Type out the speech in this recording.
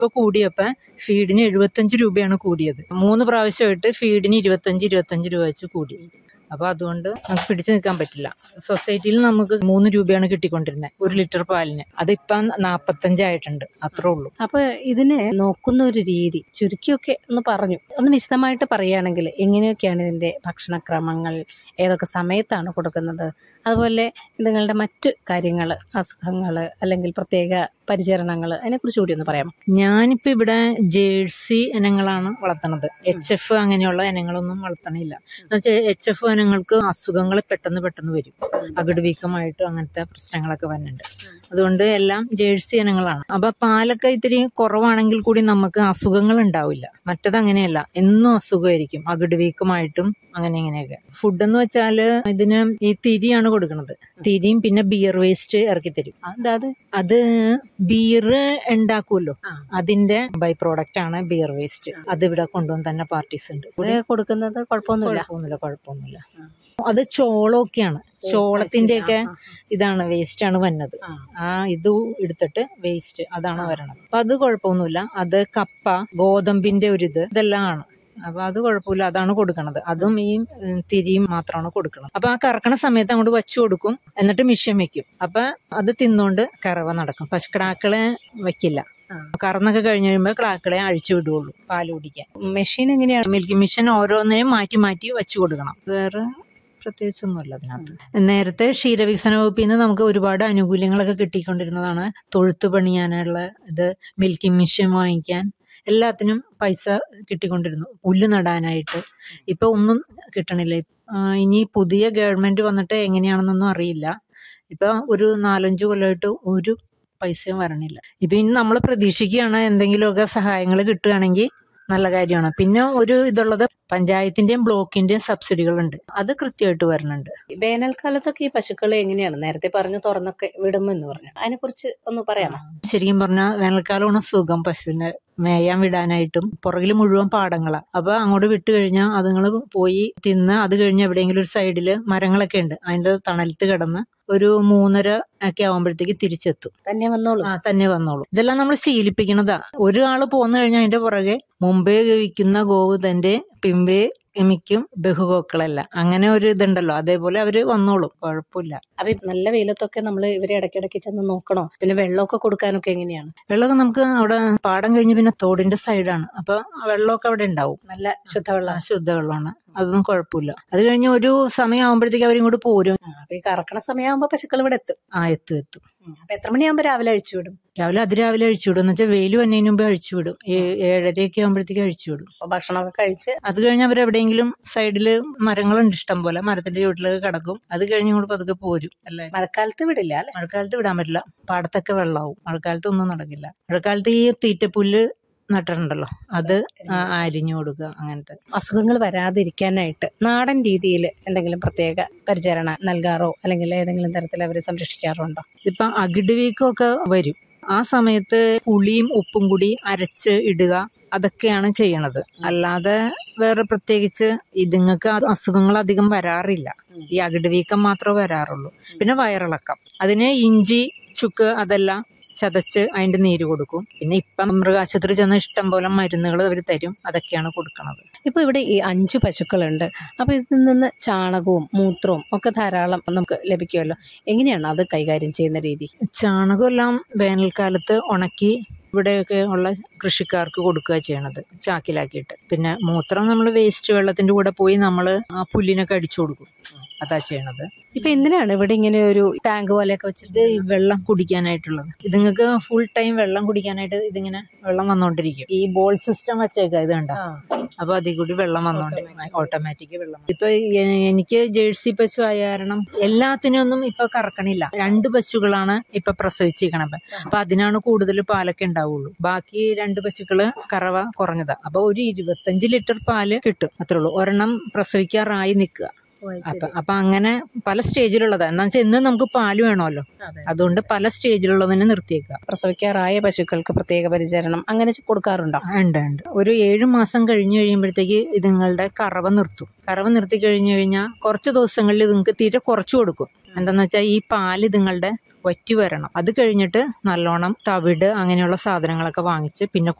ഇപ്പൊ കൂടിയപ്പോ ഫീഡിന് എഴുപത്തഞ്ച് രൂപയാണ് കൂടിയത് മൂന്ന് പ്രാവശ്യമായിട്ട് ഫീഡിന് ഇരുപത്തഞ്ച് ഇരുപത്തഞ്ച് രൂപ വെച്ച് കൂടി അപ്പൊ അതുകൊണ്ട് നമുക്ക് പിടിച്ചു നിൽക്കാൻ പറ്റില്ല സൊസൈറ്റിയിൽ നമുക്ക് മൂന്ന് രൂപയാണ് കിട്ടിക്കൊണ്ടിരുന്നത് ഒരു ലിറ്റർ പാലിന് അതിപ്പം നാപ്പത്തഞ്ചായിട്ടുണ്ട് അത്രേ ഉള്ളൂ അപ്പൊ ഇതിനെ നോക്കുന്ന ഒരു രീതി ചുരുക്കിയൊക്കെ ഒന്ന് പറഞ്ഞു ഒന്ന് വിശദമായിട്ട് പറയുകയാണെങ്കിൽ എങ്ങനെയൊക്കെയാണ് ഇതിന്റെ ഭക്ഷണക്രമങ്ങൾ ഏതൊക്കെ സമയത്താണ് കൊടുക്കുന്നത് അതുപോലെ നിങ്ങളുടെ മറ്റു കാര്യങ്ങൾ അസുഖങ്ങൾ അല്ലെങ്കിൽ പ്രത്യേക പരിചരണങ്ങൾ അതിനെക്കുറിച്ച് കൂടി ഒന്ന് പറയാമോ ഞാനിപ്പോ ഇവിടെ ജേഴ്സി ഇനങ്ങളാണ് വളർത്തണത് എച്ച് എഫ് അങ്ങനെയുള്ള ഇനങ്ങളൊന്നും വളർത്തണില്ല എന്നുവെച്ചാൽ എച്ച് എഫ് ഇനങ്ങൾക്ക് അസുഖങ്ങൾ പെട്ടെന്ന് പെട്ടെന്ന് വരും അകിട് വീക്കമായിട്ടും അങ്ങനത്തെ പ്രശ്നങ്ങളൊക്കെ വരുന്നുണ്ട് അതുകൊണ്ട് എല്ലാം ജേഴ്സി ഇനങ്ങളാണ് അപ്പൊ പാലൊക്കെ ഇത്തിരി കുറവാണെങ്കിൽ കൂടി നമുക്ക് അസുഖങ്ങൾ ഉണ്ടാവില്ല മറ്റത് അങ്ങനെയല്ല എന്നും അസുഖമായിരിക്കും അകിട് വീക്കമായിട്ടും അങ്ങനെ ഇങ്ങനെയൊക്കെ ഫുഡ് എന്ന് വെച്ചാല് ഇതിന് ഈ തിരിയാണ് കൊടുക്കുന്നത് തിരിയും പിന്നെ ബിയർ വേസ്റ്റ് ഇറക്കി തരും അതായത് അത് ബിയർ ഉണ്ടാക്കുമല്ലോ അതിന്റെ ബൈ പ്രോഡക്റ്റ് ആണ് ബിയർ വേസ്റ്റ് അത് ഇവിടെ കൊണ്ടുവന്ന് തന്നെ പാർട്ടീസ് ഉണ്ട് ഇത് കൊടുക്കുന്നത് കുഴപ്പമൊന്നുമില്ല കുഴപ്പമൊന്നുമില്ല കുഴപ്പമൊന്നുമില്ല അത് ചോളമൊക്കെയാണ് ചോളത്തിന്റെ ഒക്കെ ഇതാണ് വേസ്റ്റ് ആണ് വന്നത് ആ ഇത് എടുത്തിട്ട് വേസ്റ്റ് അതാണ് വരണത് അപ്പൊ അത് കുഴപ്പമൊന്നുമില്ല അത് കപ്പ ഗോതമ്പിന്റെ ഒരു ഇത് ഇതെല്ലാം ആണ് അപ്പൊ അത് കുഴപ്പമില്ല അതാണ് കൊടുക്കണത് അതും ഈ ഉം, തിരിയും മാത്രമാണ് കൊടുക്കുന്നത് അപ്പൊ ആ കറക്കണ സമയത്ത് അങ്ങോട്ട് വച്ചു കൊടുക്കും എന്നിട്ട് മിഷ്യൻ വെക്കും അപ്പൊ അത് തിന്നുകൊണ്ട് കറവ നടക്കും പശുക്കിടാക്കളെ വെക്കില്ല കറന്നൊക്കെ കഴിഞ്ഞ് കഴിയുമ്പോൾ കിടാക്കളെ അഴിച്ചു വിടുകയുള്ളൂ പാല് കുടിക്കാൻ മെഷീൻ എങ്ങനെയാണ് മിൽക്കി മിഷൻ ഓരോന്നിനെയും മാറ്റി മാറ്റി വെച്ചു കൊടുക്കണം വേറെ പ്രത്യേകിച്ചൊന്നുമില്ല അതിനകത്ത് നേരത്തെ ക്ഷീരവികസന വകുപ്പിൽ നിന്ന് നമുക്ക് ഒരുപാട് ആനുകൂല്യങ്ങളൊക്കെ കിട്ടിക്കൊണ്ടിരുന്നതാണ് തൊഴുത്ത് പണിയാനുള്ള ഇത് മിൽക്കി മിഷൻ വാങ്ങിക്കാൻ എല്ലാത്തിനും പൈസ കിട്ടിക്കൊണ്ടിരുന്നു പുല്ല് നടാനായിട്ട് ഇപ്പൊ ഒന്നും കിട്ടണില്ല ആ, ഇനി പുതിയ ഗവൺമെന്റ് വന്നിട്ട് എങ്ങനെയാണെന്നൊന്നും അറിയില്ല ഇപ്പൊ ഒരു നാലഞ്ചു കൊല്ലമായിട്ട് ഒരു പൈസയും വരണില്ല ഇപ്പൊ ഇനി നമ്മൾ പ്രതീക്ഷിക്കുകയാണ് എന്തെങ്കിലുമൊക്കെ സഹായങ്ങൾ കിട്ടുകയാണെങ്കിൽ നല്ല കാര്യമാണ് പിന്നെ ഒരു ഇതുള്ളത് പഞ്ചായത്തിന്റെയും ബ്ലോക്കിന്റെയും സബ്സിഡികളുണ്ട് അത് കൃത്യമായിട്ട് വരുന്നുണ്ട് വേനൽക്കാലത്തൊക്കെ ഈ പശുക്കളെ എങ്ങനെയാണ് നേരത്തെ പറഞ്ഞു തുറന്നൊക്കെ വിടുമെന്ന് പറഞ്ഞു അതിനെക്കുറിച്ച് ഒന്ന് പറയാമോ ശരിക്കും പറഞ്ഞാൽ വേനൽക്കാലമാണ് സുഖം പശുവിനെ മേയാൻ വിടാനായിട്ടും പുറകിൽ മുഴുവൻ പാടങ്ങളാ അപ്പൊ അങ്ങോട്ട് വിട്ടു കഴിഞ്ഞാൽ അതുങ്ങൾ പോയി തിന്ന് അത് കഴിഞ്ഞ് എവിടെയെങ്കിലും ഒരു സൈഡില് മരങ്ങളൊക്കെ ഉണ്ട് അതിന്റെ തണലത്ത് കിടന്ന് ഒരു മൂന്നര ഒക്കെ ആവുമ്പോഴത്തേക്ക് തിരിച്ചെത്തും തന്നെ വന്നോളൂ ആ തന്നെ വന്നോളൂ ഇതെല്ലാം നമ്മൾ ശീലിപ്പിക്കണതാ ഒരാള് പോന്നു കഴിഞ്ഞാൽ അതിന്റെ പുറകെ മുമ്പേ ഗവിക്കുന്ന ഗോവ് തന്റെ പിമ്പേ ഗമിക്കും ബഹുഗോക്കളല്ല അങ്ങനെ ഒരു ഇതുണ്ടല്ലോ അതേപോലെ അവര് വന്നോളും കുഴപ്പമില്ല അപ്പൊ ഈ നല്ല വെയിലത്തൊക്കെ നമ്മൾ ഇവരെ ഇടയ്ക്കിടയ്ക്ക് ചെന്ന് നോക്കണോ പിന്നെ വെള്ളമൊക്കെ കൊടുക്കാനൊക്കെ എങ്ങനെയാണ് വെള്ളമൊക്കെ നമുക്ക് അവിടെ പാടം കഴിഞ്ഞ് പിന്നെ തോടിന്റെ സൈഡാണ് അപ്പൊ വെള്ളമൊക്കെ അവിടെ ഉണ്ടാവും നല്ല ശുദ്ധവെള്ളം ആ, ശുദ്ധവെള്ളമാണ് അതൊന്നും കുഴപ്പമില്ല അത് കഴിഞ്ഞ് ഒരു സമയം ആകുമ്പോഴത്തേക്ക് അവരിങ്ങോട്ട് പോരും അപ്പൊ ഈ കറക്കണ സമയമാകുമ്പോ പശുക്കൾ ഇവിടെ എത്തും ആ എത്തും എത്തും ഉം. അപ്പൊ എത്ര മണിയാകുമ്പോ രാവിലെ അഴിച്ചു വിടും രാവിലെ അതിരാവിലെ അഴിച്ചു വിടും എന്ന് വെച്ചാൽ വെയിൽ വന്നതിന് മുമ്പ് അഴിച്ചു വിടും ഏ- ഏഴരയൊക്കെ ആകുമ്പോഴത്തേക്ക് അഴിച്ചു വിടും അപ്പൊ ഭക്ഷണമൊക്കെ കഴിച്ച് അത് കഴിഞ്ഞ് അവർ എവിടെയെങ്കിലും സൈഡില് മരങ്ങളുണ്ട് ഇഷ്ടം പോലെ മരത്തിന്റെ ചുവട്ടിലൊക്കെ കിടക്കും അത് കഴിഞ്ഞ് ഇങ്ങോട്ട് പതുക്കെ പോരും അല്ലേ മഴക്കാലത്ത് വിടില്ല അല്ലെ മഴക്കാലത്ത് വിടാൻ പറ്റില്ല പാടത്തൊക്കെ വെള്ളമാവും മഴക്കാലത്ത് ഒന്നും നടക്കില്ല മഴക്കാലത്ത് ഈ തീറ്റപ്പുല്ല് നട്ടിട്ടുണ്ടല്ലോ അത് ആ, അരിഞ്ഞു കൊടുക്കുക അങ്ങനത്തെ അസുഖങ്ങൾ വരാതിരിക്കാനായിട്ട് നാടൻ രീതിയിൽ എന്തെങ്കിലും പ്രത്യേക പരിചരണം നൽകാറോ അല്ലെങ്കിൽ ഏതെങ്കിലും തരത്തിൽ അവരെ സംരക്ഷിക്കാറുണ്ടോ ഇപ്പൊ അകിട് വീക്കമൊക്കെ വരും ആ സമയത്ത് പുളിയും ഉപ്പും കൂടി അരച്ച് ഇടുക അതൊക്കെയാണ് ചെയ്യണത് അല്ലാതെ വേറെ പ്രത്യേകിച്ച് ഇതുങ്ങൾക്ക് അസുഖങ്ങൾ അധികം വരാറില്ല ഈ അകിട് വീക്കം മാത്രമേ വരാറുള്ളൂ പിന്നെ വയറിളക്കം അതിന് ഇഞ്ചി ചുക്ക് അതെല്ലാം ചതച്ച് അതിന്റെ നീര് കൊടുക്കും പിന്നെ ഇപ്പം മൃഗാശുപത്രി ചെന്ന ഇഷ്ടം പോലെ മരുന്നുകൾ അവർ തരും അതൊക്കെയാണ് കൊടുക്കണത് ഇപ്പൊ ഇവിടെ ഈ അഞ്ചു പശുക്കളുണ്ട് അപ്പൊ ഇതിൽ നിന്ന് ചാണകവും മൂത്രവും ഒക്കെ ധാരാളം നമുക്ക് ലഭിക്കുമല്ലോ എങ്ങനെയാണ് അത് കൈകാര്യം ചെയ്യുന്ന രീതി ചാണകമെല്ലാം വേനൽക്കാലത്ത് ഉണക്കി ഇവിടെയൊക്കെ ഉള്ള കൃഷിക്കാർക്ക് കൊടുക്കുക ചെയ്യണത് ചാക്കിലാക്കിയിട്ട് പിന്നെ മൂത്രം നമ്മൾ വേസ്റ്റ് വെള്ളത്തിന്റെ കൂടെ പോയി നമ്മൾ ആ പുല്ലിനൊക്കെ അടിച്ചു കൊടുക്കും അതാ ചെയ്യണത് ഇപ്പൊ എന്തിനാണ് ഇവിടെ ഇങ്ങനെ ഒരു ടാങ്ക് പോലെയൊക്കെ വെച്ചിട്ട് ഇത് ഈ വെള്ളം കുടിക്കാനായിട്ടുള്ളത് ഇതുങ്ങൾക്ക് ഫുൾ ടൈം വെള്ളം കുടിക്കാനായിട്ട് ഇതിങ്ങനെ വെള്ളം വന്നോണ്ടിരിക്കും ഈ ബോൾ സിസ്റ്റം വെച്ചേക്ക ഇത് കണ്ട അപ്പൊ അതിൽ കൂടി വെള്ളം വന്നോണ്ടിരിക്കും ഓട്ടോമാറ്റിക് വെള്ളം ഇപ്പൊ എ- എനിക്ക് ജേഴ്സി പശു ആയ കാരണം എല്ലാത്തിനും ഒന്നും ഇപ്പൊ കറക്കണില്ല രണ്ട് പശുക്കളാണ് ഇപ്പൊ പ്രസവിച്ചിരിക്കണത് അപ്പൊ അതിനാണ് കൂടുതൽ പാലൊക്കെ ഉണ്ടാവുള്ളൂ ബാക്കി രണ്ട് പശുക്കള് കറവ കുറഞ്ഞതാ അപ്പൊ ഒരു ഇരുപത്തഞ്ച് ലിറ്റർ പാല് കിട്ടും അത്രേ ഉള്ളൂ ഒരെണ്ണം പ്രസവിക്കാറായി നിൽക്കുക അപ്പൊ അപ്പൊ അങ്ങനെ പല സ്റ്റേജിലുള്ളതാ എന്താ വെച്ചാൽ ഇന്ന് നമുക്ക് പാല് വേണമല്ലോ അതുകൊണ്ട് പല സ്റ്റേജിലുള്ളതിനെ നിർത്തിയേക്കുക പ്രസവിക്കാറായ പശുക്കൾക്ക് പ്രത്യേക പരിചരണം അങ്ങനെ കൊടുക്കാറുണ്ടോ ഉണ്ട് ഉണ്ട് ഒരു ഏഴു മാസം കഴിഞ്ഞു കഴിയുമ്പോഴത്തേക്ക് ഇതുങ്ങളുടെ കറവ നിർത്തും കറവ നിർത്തി കഴിഞ്ഞു കഴിഞ്ഞാൽ കുറച്ച് ദിവസങ്ങളിൽ ഇതുങ്ങൾക്ക് തീരെ കുറച്ച് കൊടുക്കും എന്താന്ന് വെച്ചാൽ ഈ പാല് ഇതുങ്ങളുടെ വറ്റി വരണം അത് കഴിഞ്ഞിട്ട് നല്ലോണം തവിട് അങ്ങനെയുള്ള സാധനങ്ങളൊക്കെ വാങ്ങിച്ച് പിന്നെ